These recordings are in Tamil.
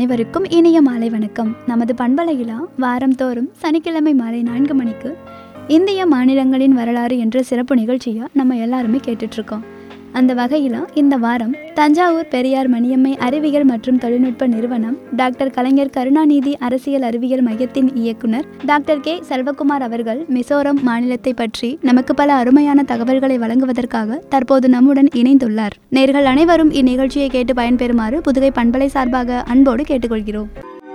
அனைவருக்கும் இனிய மாலை வணக்கம் நமது பண்பலையிலா வாரந்தோறும் சனிக்கிழமை மாலை நான்கு மணிக்கு இந்திய மாநிலங்களின் வரலாறு என்ற சிறப்பு நிகழ்ச்சியை நம்ம எல்லாருமே கேட்டுட்ருக்கோம் அந்த வகையில் இந்த வாரம் தஞ்சாவூர் பெரியார் மணியம்மை அறிவியல் மற்றும் தொழில்நுட்ப நிறுவனம் டாக்டர் கலைஞர் கருணாநிதி அரசியல் அறிவியல் மையத்தின் இயக்குனர் டாக்டர் கே செல்வகுமார் அவர்கள் மிசோரம் மாநிலத்தை பற்றி நமக்கு பல அருமையான தகவல்களை வழங்குவதற்காக தற்போது நம்முடன் இணைந்துள்ளார் நேர்கள் அனைவரும் இந்நிகழ்ச்சியை கேட்டு பயன்பெறுமாறு புதுகை பண்பலை சார்பாக அன்போடு கேட்டுக்கொள்கிறோம்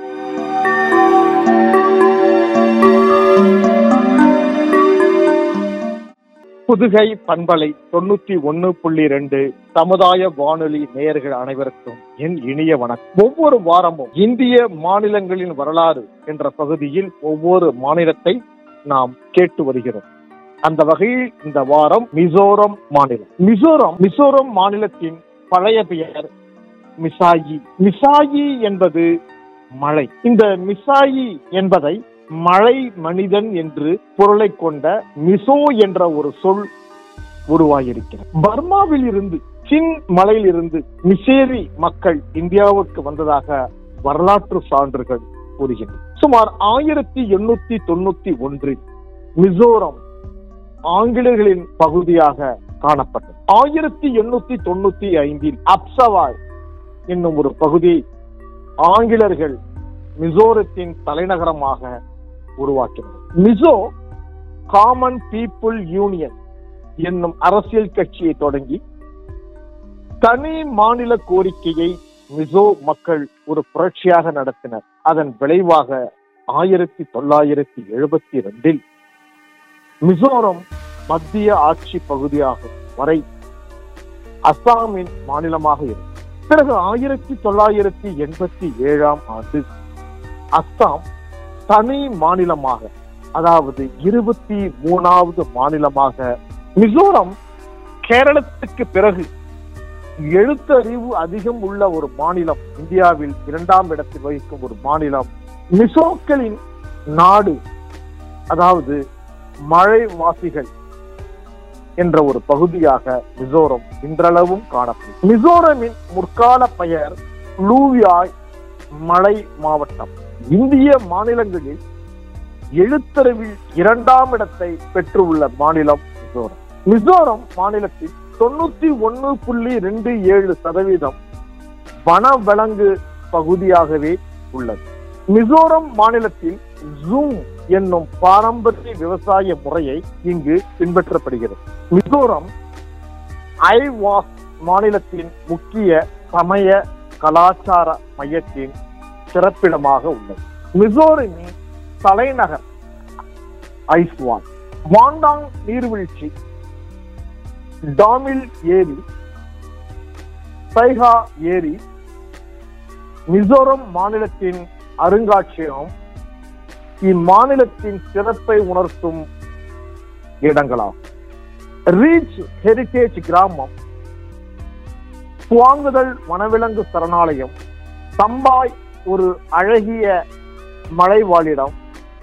புதுகை பண்பலை தொண்ணூத்தி ஒன்னு புள்ளி ரெண்டு சமுதாய வானொலி நேயர்கள் அனைவருக்கும் என் இனிய வணக்கம் ஒவ்வொரு வாரமும் இந்திய மாநிலங்களின் வரலாறு என்ற பகுதியில் ஒவ்வொரு மாநிலத்தை நாம் கேட்டு வருகிறோம் அந்த வகையில் இந்த வாரம் மிசோரம் மாநிலம் மிசோரம் மிசோரம் மாநிலத்தின் பழைய பெயர் மிசாயி மிசாயி என்பது மலை இந்த மிசாயி என்பதை மழை மனிதன் என்று பொருளை கொண்ட மிசோ என்ற ஒரு சொல் உருவாகியிருக்கிறது பர்மாவில் இருந்து சின் மலையில் இருந்து மிசேரி மக்கள் இந்தியாவுக்கு வந்ததாக வரலாற்று சான்றுகள் கூறுகின்றன சுமார் ஆயிரத்தி எண்ணூத்தி தொண்ணூத்தி ஒன்றில் மிசோரம் ஆங்கிலேயர்களின் பகுதியாக காணப்பட்டது ஆயிரத்தி எண்ணூத்தி தொண்ணூத்தி ஐந்தில் அப்சவாய் என்னும் ஒரு பகுதி ஆங்கிலர்கள் மிசோரத்தின் தலைநகரமாக உருவாக்கினர் மிசோ காமன் பீப்புள் யூனியன் என்னும் அரசியல் கட்சியை தொடங்கி தனி மாநில கோரிக்கையை மிசோ மக்கள் ஒரு புரட்சியாக நடத்தினர் அதன் விளைவாக ஆயிரத்தி தொள்ளாயிரத்தி எழுபத்தி ரெண்டில் மிசோரம் மத்திய ஆட்சி பகுதியாகும் வரை அஸ்ஸாமின் மாநிலமாக இருந்தது பிறகு ஆயிரத்தி தொள்ளாயிரத்தி எண்பத்தி ஏழாம் ஆண்டு அஸ்ஸாம் தனி மாநிலமாக அதாவது இருபத்தி மூணாவது மாநிலமாக மிசோரம் கேரளத்துக்கு பிறகு எழுத்தறிவு அதிகம் உள்ள ஒரு மாநிலம் இந்தியாவில் இரண்டாம் இடத்தில் வகிக்கும் ஒரு மாநிலம் மிசோக்களின் நாடு அதாவது மழைவாசிகள் என்ற ஒரு பகுதியாக மிசோரம் இன்றளவும் காணப்படும் மிசோரமின் முற்கால பெயர் லூவியாய் மலை மாவட்டம் இந்திய மாநிலங்களில் எழுத்தறிவில் இரண்டாம் இடத்தை பெற்றுள்ள மாநிலம் மிசோரம் மிசோரம் மாநிலத்தில் தொண்ணூத்தி ஒன்னு புள்ளி ரெண்டு ஏழு சதவீதம் வனவிலங்கு பகுதியாகவே உள்ளது மிசோரம் மாநிலத்தில் ஜூம் என்னும் பாரம்பரிய விவசாய முறையை இங்கு பின்பற்றப்படுகிறது மிசோரம் ஐவாஸ் மாநிலத்தின் முக்கிய சமய கலாச்சார மையத்தின் சிறப்பிடமாக உள்ளது மிசோரமின் தலைநகர் ஐஸ்வான் வாண்டாங் நீர்வீழ்ச்சி டாமில் ஏரி சைஹா ஏரி மிசோரம் மாநிலத்தின் அருங்காட்சியகம் இம்மாநிலத்தின் சிறப்பை உணர்த்தும் இடங்களாகும் ரீச் ஹெரிடேஜ் கிராமம் சுவாங்குதல் வனவிலங்கு சரணாலயம் சம்பாய் ஒரு அழகிய மலைவாழிடம்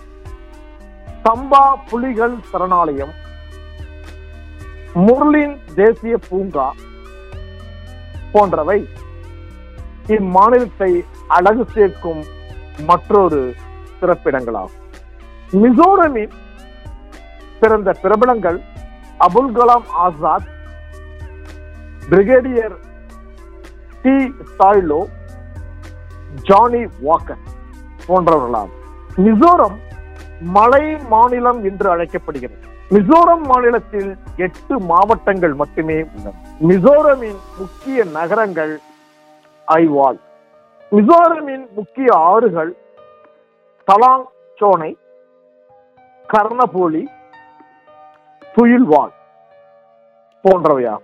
சம்பா புலிகள் சரணாலயம் முர்லின் தேசிய பூங்கா போன்றவை இம்மாநிலத்தை அழகு சேர்க்கும் மற்றொரு சிறப்பிடங்களாகும் மிசோரமின் பிறந்த பிரபலங்கள் Abul Kalam Azad brigadier T Sailo Johnny Walker போன்றவர்களாகும் மிசோரம் மலை மாநிலம் என்று அழைக்கப்படுகிறது மிசோரம் மாநிலத்தில் எட்டு மாவட்டங்கள் மட்டுமே உள்ளன மிசோரமின் முக்கிய நகரங்கள் ஐவால் மிசோரமின் முக்கிய ஆறுகள் தலாங் சோனை கர்ணபோலி துயில்வால் போன்றவையாகும்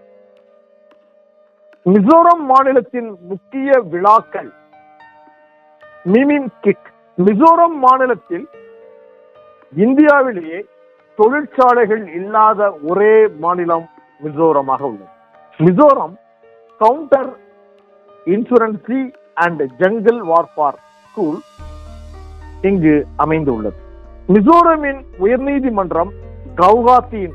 மிசோரம் மாநிலத்தின் முக்கிய விழாக்கள் மிமிம் கிக் மிசோரம் மாநிலத்தில் இந்தியாவிலேயே தொழிற்சாலைகள் இல்லாத ஒரே மாநிலம் மிசோரமாக உள்ளது Mizoram counter insurgency and jungle warfare school இங்கு அமைந்துள்ளது மிசோரமின் உயர்நீதிமன்றம் கவுஹாத்தியின்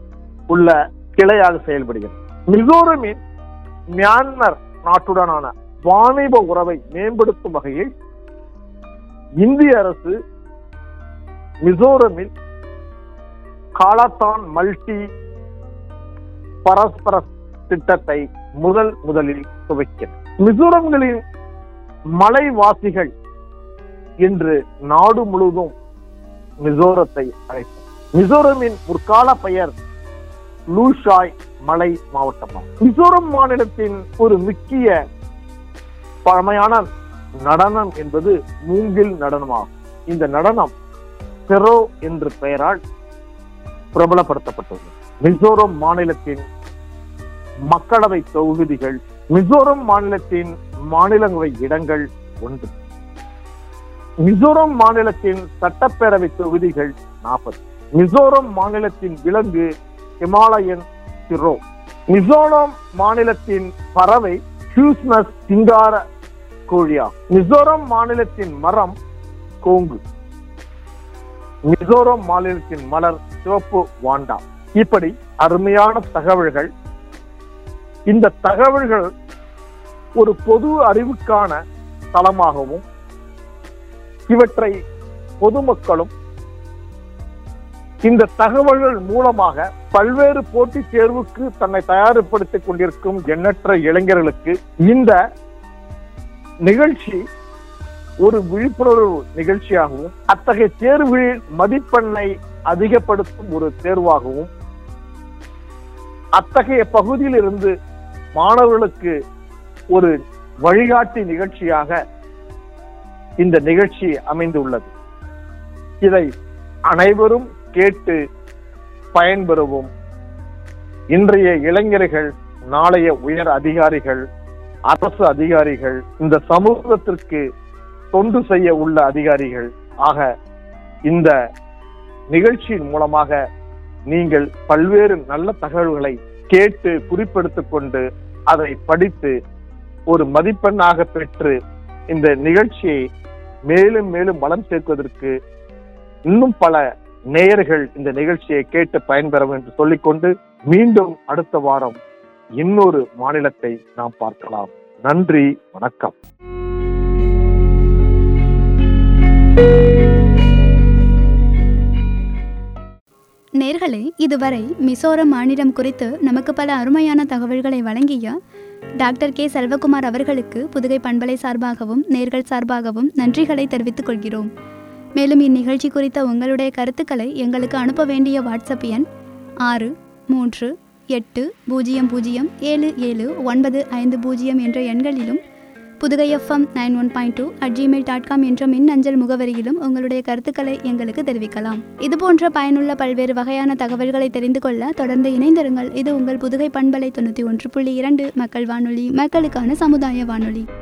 உள்ள கிளையாக செயல்படுகிறது மிசோரமின் மியான்மர் நாட்டுடனான வாணிப உறவை மேம்படுத்தும் வகையில் இந்திய அரசு மிசோரமில் காலாத்தான் மல்டி பரஸ்பரஸ் திட்டத்தை முதல் முதலில் துவக்கியது மிசோரம்களின் மலைவாசிகள் என்று நாடு முழுவதும் மிசோரத்தை அழைத்தனர் மிசோரமின் முற்கால பெயர் லூஷாய் மலை மாவட்டமாகும் மிசோரம் மாநிலத்தின் ஒரு முக்கிய பழமையான நடனம் என்பது மூங்கில் நடனமாகும் இந்த நடனம் பெரோ என்ற பெயரால் பிரபலப்படுத்தப்பட்டுள்ளது மிசோரம் மாநிலத்தின் மக்களவை தொகுதிகள் மிசோரம் மாநிலத்தின் மாநிலங்களவை இடங்கள் ஒன்று மிசோரம் மாநிலத்தின் சட்டப்பேரவை தொகுதிகள் நாற்பது மிசோரம் மாநிலத்தின் விலங்கு ஹிமாலயன் சிரோ மிசோரம் மாநிலத்தின் பறவை ஹியூஸ்னஸ் சிங்கார கோழியா மிசோரம் மாநிலத்தின் மரம் கோங்கு மிசோரம் மாநிலத்தின் மலர் சிவப்பு வாண்டா இப்படி அருமையான தகவல்கள் இந்த தகவல்கள் ஒரு பொது அறிவுக்கான தளமாகவும் இவற்றை பொதுமக்களும் இந்த தகவல்கள் மூலமாக பல்வேறு போட்டித் தேர்வுக்கு தன்னை தயார்படுத்திக் கொண்டிருக்கும் எண்ணற்ற இளைஞர்களுக்கு இந்த நிகழ்ச்சி ஒரு விழிப்புணர்வு நிகழ்ச்சியாகவும் அத்தகைய தேர்வில் மதிப்பெண்ணை அதிகப்படுத்தும் ஒரு தேர்வாகவும் அத்தகைய பகுதியில் இருந்து மாணவர்களுக்கு ஒரு வழிகாட்டி நிகழ்ச்சியாக இந்த நிகழ்ச்சி அமைந்துள்ளது இதை அனைவரும் கேட்டு பயன்பெறவும் இன்றைய இளைஞர்கள் நாளைய உயர் அதிகாரிகள் அரசு அதிகாரிகள் இந்த சமூகத்திற்கு தொண்டு செய்ய உள்ள அதிகாரிகள் ஆக இந்த நிகழ்ச்சியின் மூலமாக நீங்கள் பல்வேறு நல்ல தகவல்களை கேட்டு குறிப்பெடுத்துக் கொண்டு அதை படித்து ஒரு மதிப்பெண்ணாக பெற்று இந்த நிகழ்ச்சியை மேலும் மேலும் வளம் சேர்ப்பதற்கு இன்னும் பல நேயர்கள் இந்த நிகழ்ச்சியை கேட்டு பயன்பெறும் என்று சொல்லிக்கொண்டு மீண்டும் அடுத்த வாரம் இன்னொரு மாநிலத்தை நாம் பார்க்கலாம் நன்றி வணக்கம் நேர்களே இதுவரை மிசோரம் மாநிலம் குறித்து நமக்கு பல அருமையான தகவல்களை வழங்கிய டாக்டர் கே செல்வகுமார் அவர்களுக்கு புதுகை பண்பலை சார்பாகவும் நேர்கள் சார்பாகவும் நன்றிகளை தெரிவித்துக் கொள்கிறோம் மேலும் இந்நிகழ்ச்சி குறித்த உங்களுடைய கருத்துக்களை எங்களுக்கு அனுப்ப வேண்டிய வாட்ஸ்அப் எண் ஆறு மூன்று எட்டு பூஜ்ஜியம் பூஜ்ஜியம் ஏழு ஏழு ஒன்பது ஐந்து பூஜ்ஜியம் என்ற எண்களிலும் Pudugai FM nine one point two at Gmail dot com என்ற மின் அஞ்சல் முகவரியிலும் உங்களுடைய கருத்துக்களை எங்களுக்கு தெரிவிக்கலாம் இதுபோன்ற பயனுள்ள பல்வேறு வகையான தகவல்களை தெரிந்து கொள்ள தொடர்ந்து இணைந்திருங்கள் இது உங்கள் புதுகை பண்பலை தொண்ணூற்றி ஒன்று புள்ளி இரண்டு மக்கள் வானொலி மக்களுக்கான சமுதாய வானொலி